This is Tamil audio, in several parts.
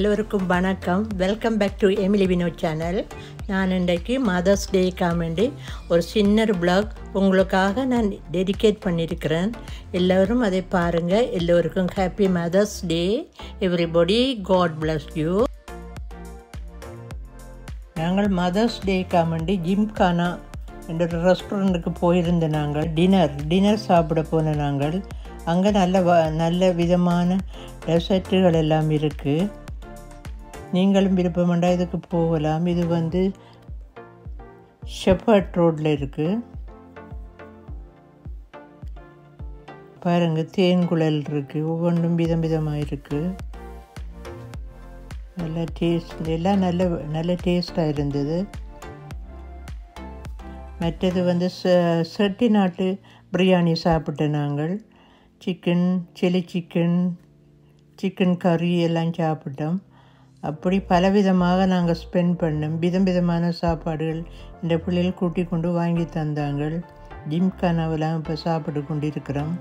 எல்லோருக்கும் வணக்கம் welcome back to Emily Vinod channel நான் இன்றைக்கு மதர்ஸ் டேக்காக வேண்டி ஒரு சின்ன பிளாக் உங்களுக்காக நான் டெடிகேட் பண்ணியிருக்கிறேன் எல்லோரும் அதை பாருங்கள் எல்லோருக்கும் happy mother's day everybody god bless you நாங்கள் மதர்ஸ் டேக்காக வேண்டி ஜிம்கானா என்ற ரெஸ்டாரண்ட்டுக்கு போயிருந்த நாங்கள் டின்னர் டின்னர் சாப்பிட போன நாங்கள் அங்கே நல்ல வ நல்ல விதமான டெசர்ட்டுகள் எல்லாம் இருக்குது நீங்களும் விருப்பமண்டா இதுக்கு போகலாம் இது வந்து ஷெப்பர்ட் ரோட்டில் இருக்குது பாருங்கள் தேன்குழல் இருக்குது ஒவ்வொன்றும் விதம் விதமாக இருக்குது நல்ல டேஸ்ட் எல்லாம் நல்ல நல்ல டேஸ்ட்டாக இருந்தது மற்றது வந்து ச- செட்டி நாட்டு பிரியாணி சாப்பிட்டோம் நாங்கள் சிக்கன் சில்லி சிக்கன் சிக்கன் கறி எல்லாம் சாப்பிட்டோம் அப்படி பலவிதமாக நாங்கள் ஸ்பெண்ட் பண்ணோம் விதம் விதமான சாப்பாடுகள் இந்த பிள்ளைகள் கூட்டி கொண்டு வாங்கி தந்தாங்க ஜிம்கானாவெல்லாம் இப்போ சாப்பிட்டு கொண்டு இருக்கிறோம்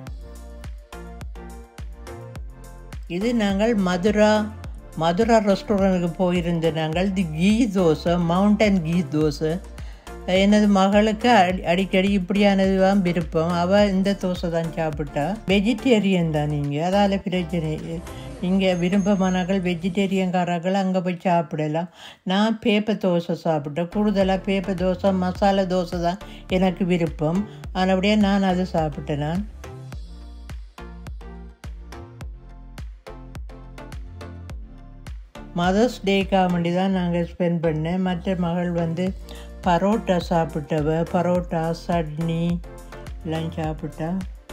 இது நாங்கள் மதுரா மதுரா ரெஸ்டாரண்ட்டுக்கு போயிருந்த நாங்கள் தி கீ தோசை மவுண்டன் கீ தோசை எனது மகளுக்கு அடி அடிக்கடி இப்படியானதுதான் விருப்பம் அவள் இந்த தோசை தான் சாப்பிட்டா வெஜிடேரியன் தான் நீங்கள் அதால் பிரச்சனை இங்கே விருப்பமானாக்கள் வெஜிடேரியன்காரர்கள் அங்கே போய் சாப்பிடலாம் நான் பேப்பர் தோசை சாப்பிட்டேன் கூடுதலாக பேப்பர் தோசை மசாலா தோசை தான் எனக்கு விருப்பம் ஆனபடியே நான் அது சாப்பிட்டேன் நான் மதர்ஸ் டேக்காக வேண்டி தான் நாங்கள் ஸ்பெண்ட் பண்ணேன் மற்ற மகள் வந்து பரோட்டா சாப்பிட்டவ பரோட்டா சட்னி எல்லாம் சாப்பிட்டா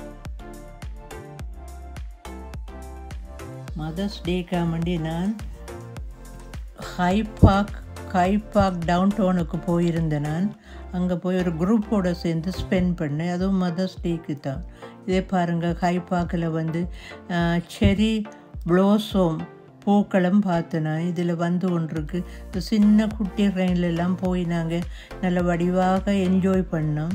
மதர்ஸ் டேக்காக வேண்டி நான் High Park High Park town டவுனுக்கு போயிருந்தேன் நான் அங்கே போய் ஒரு குரூப்போடு சேர்ந்து ஸ்பெண்ட் பண்ணேன் அதுவும் மதர்ஸ் டேக்கு தான் இதே பாருங்கள் ஹை பார்க்கில் வந்து செரி ப்ளோசோம் பூக்களும் பார்த்தேன் நான் இதில் வந்து ஒன்றுருக்கு இந்த சின்ன குட்டி ட்ரெயின்லெல்லாம் போய் நாங்கள் நல்ல வடிவாக என்ஜாய் பண்ணோம்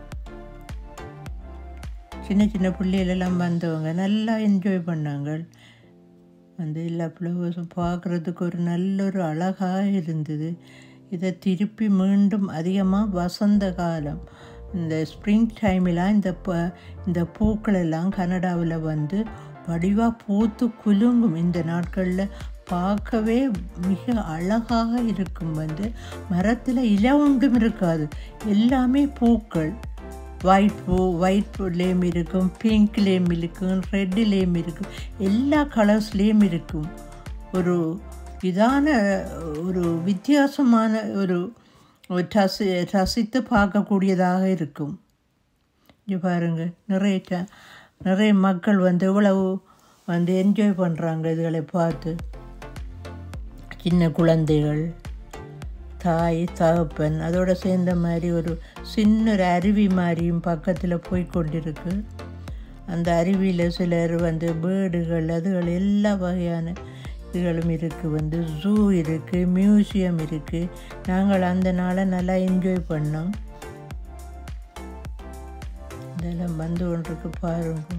சின்ன சின்ன பிள்ளைகளெல்லாம் வந்தவங்க நல்லா என்ஜாய் பண்ணாங்க அந்த எல்லா ஃப்ளவர்ஸும் பார்க்குறதுக்கு ஒரு நல்ல ஒரு அழகாக இருந்தது இதை திருப்பி மீண்டும் அதிகமாக வசந்த காலம் இந்த ஸ்ப்ரிங் டைமிலாம் இந்த ப இந்த பூக்கள் எல்லாம் கனடாவில் வந்து வடிவாக பூத்து குலுங்கும் இந்த நாட்களில் பார்க்கவே மிக அழகாக இருக்கும் வந்து மரத்தில் இலை ஒன்றும் இருக்காது எல்லாமே பூக்கள் ஒயிட் பூ ஒயிட் பூலேயும் இருக்கும் பிங்க்லேயும் இருக்கும் ரெட்டுலேயும் இருக்கும் எல்லா கலர்ஸ்லேயும் இருக்கும் ஒரு இதான ஒரு வித்தியாசமான ஒரு ஒரு ரசி ரசித்து பார்க்கக்கூடியதாக இருக்கும் இங்கே பாருங்கள் நிறைய ச- நிறைய மக்கள் வந்து இவ்வளவு வந்து என்ஜாய் பண்ணுறாங்க இதுகளை பார்த்து சின்ன குழந்தைகள் தாய் தகப்பன் அதோட சேர்ந்த மாதிரி ஒரு சின்ன ஒரு அருவி மாதிரியும் பக்கத்தில் போய் கொண்டிருக்கு அந்த அருவியில் சிலர் வந்து பேர்டுகள் அதுகள் எல்லா வகையான இதுகளும் இருக்குது வந்து ஜூ இருக்குது மியூசியம் இருக்குது நாங்கள் அந்த நாளை நல்லா என்ஜாய் பண்ணோம் இதெல்லாம் வந்து ஒன்றுக்கு பாருங்க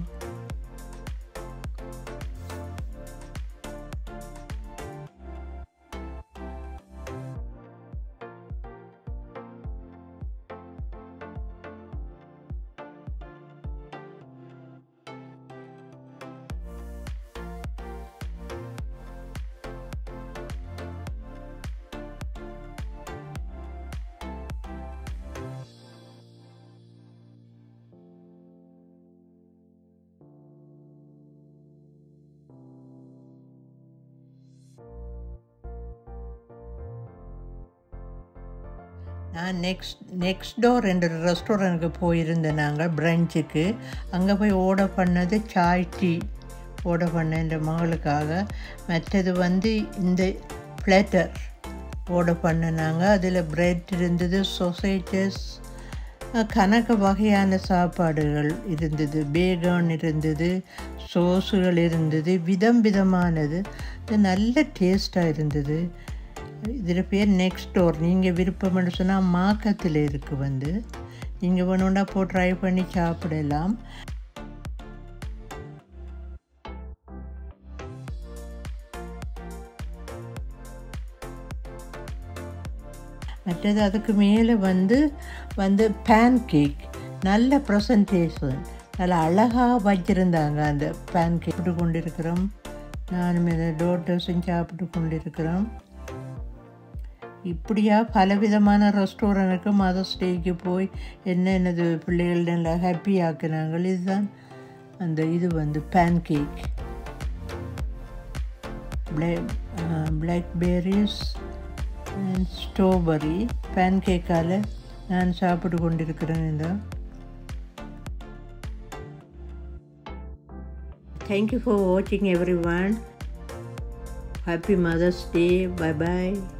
நான் நெக்ஸ்ட் நெக்ஸ்ட் டோர் என்ற ரெஸ்டாரண்ட்டுக்கு போயிருந்தேன் நாங்கள் பிரஞ்சுக்கு அங்கே போய் ஆர்டர் பண்ணது சாய் டீ ஆர்டர் பண்ண என்ற மகளுக்காக மற்றது வந்து இந்த பிளேட்டர் ஆர்டர் பண்ணினாங்க அதில் பிரெட் இருந்தது சொசைட்டஸ் கணக்கு வகையான சாப்பாடுகள் இருந்தது பேகன் இருந்தது சோஸுகள் இருந்தது விதம் விதமானது இது நல்ல டேஸ்ட்டாக இருந்தது இதில் பேர் நெக்ஸ்ட் டோர் நீங்கள் விருப்பம்னு சொன்னால் மாக்கத்தில் இருக்குது வந்து நீங்கள் வேணும்னா போ ட்ரை பண்ணி சாப்பிடலாம் மற்றது அதுக்கு மேலே வந்து வந்து பேன் கேக் நல்ல ப்ரெசன்டேஷன் நல்லா அழகாக வச்சுருந்தாங்க அந்த பேன் கேக் சாப்பிட்டு கொண்டிருக்கிறோம் நானும் இதை டோட்டர்ஸும் சாப்பிட்டு கொண்டிருக்கிறோம் இப்படியா பலவிதமான ரெஸ்டாரண்ட்டுக்கு மதர்ஸ் டேக்கு போய் என்னென்னது பிள்ளைகள் நல்லா ஹாப்பி ஆக்குனாங்க இதுதான் அந்த இது வந்து pancake blackberries and strawberry pan கேக்கால் நான் சாப்பிட்டு கொண்டிருக்கிறேன் இந்த தேங்க்யூ ஃபார் வாட்சிங் everyone happy mother's day bye பாய்